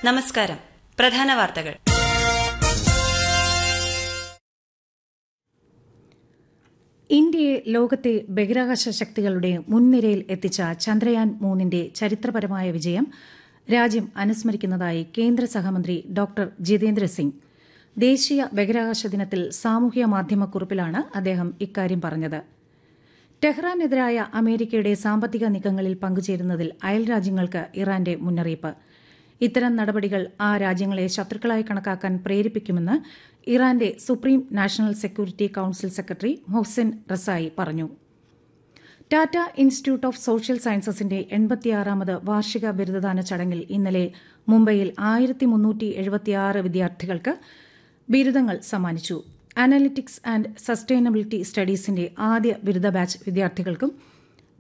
നമസ്കാരം പ്രധാന വാർത്തകൾ ഇന്ത്യയെ ലോകത്തെ ബഹിരാകാശ ശക്തികളുടെ മുൻനിരയിൽ എത്തിച്ച ചന്ദ്രയാൻ മൂന്നിന്റെ ചരിത്രപരമായ വിജയം രാജ്യം അനുസ്മരിക്കുന്നതായി കേന്ദ്ര സഹമന്ത്രി ഡോക്ടർ ജിതേന്ദ്ര സിംഗ് ദേശീയ ബഹിരാകാശ ദിനത്തിൽ സാമൂഹ്യ മാധ്യമക്കുറിപ്പിലാണ് അദ്ദേഹം ഇക്കാര്യം പറഞ്ഞത് ടെഹ്റാനെതിരായ അമേരിക്കയുടെ സാമ്പത്തിക നീക്കങ്ങളിൽ പങ്കുചേരുന്നതിൽ അയൽരാജ്യങ്ങൾക്ക് ഇറാന്റെ മുന്നറിയിപ്പ് ഇത്തരം നടപടികൾ ആ രാജ്യങ്ങളെ ശത്രുക്കളായി കണക്കാക്കാൻ പ്രേരിപ്പിക്കുമെന്ന് ഇറാന്റെ supreme national security council secretary Mohsen Rezaei പറഞ്ഞു ടാറ്റ ഇൻസ്റ്റിറ്റ്യൂട്ട് ഓഫ് സോഷ്യൽ സയൻസസിന്റെ എൺപത്തിയാറാമത് വാർഷിക ബിരുദദാന ചടങ്ങിൽ ഇന്നലെ മുംബൈയിൽ ആയിരത്തി മുന്നൂറ്റി എഴുപത്തിയാറ് വിദ്യാർത്ഥികൾക്ക് ബിരുദങ്ങൾ സമ്മാനിച്ചു അനലിറ്റിക്സ് ആൻഡ് സസ്റ്റൈനബിലിറ്റി സ്റ്റഡീസിന്റെ ആദ്യ ബിരുദ ബാച്ച് വിദ്യാർത്ഥികൾക്കും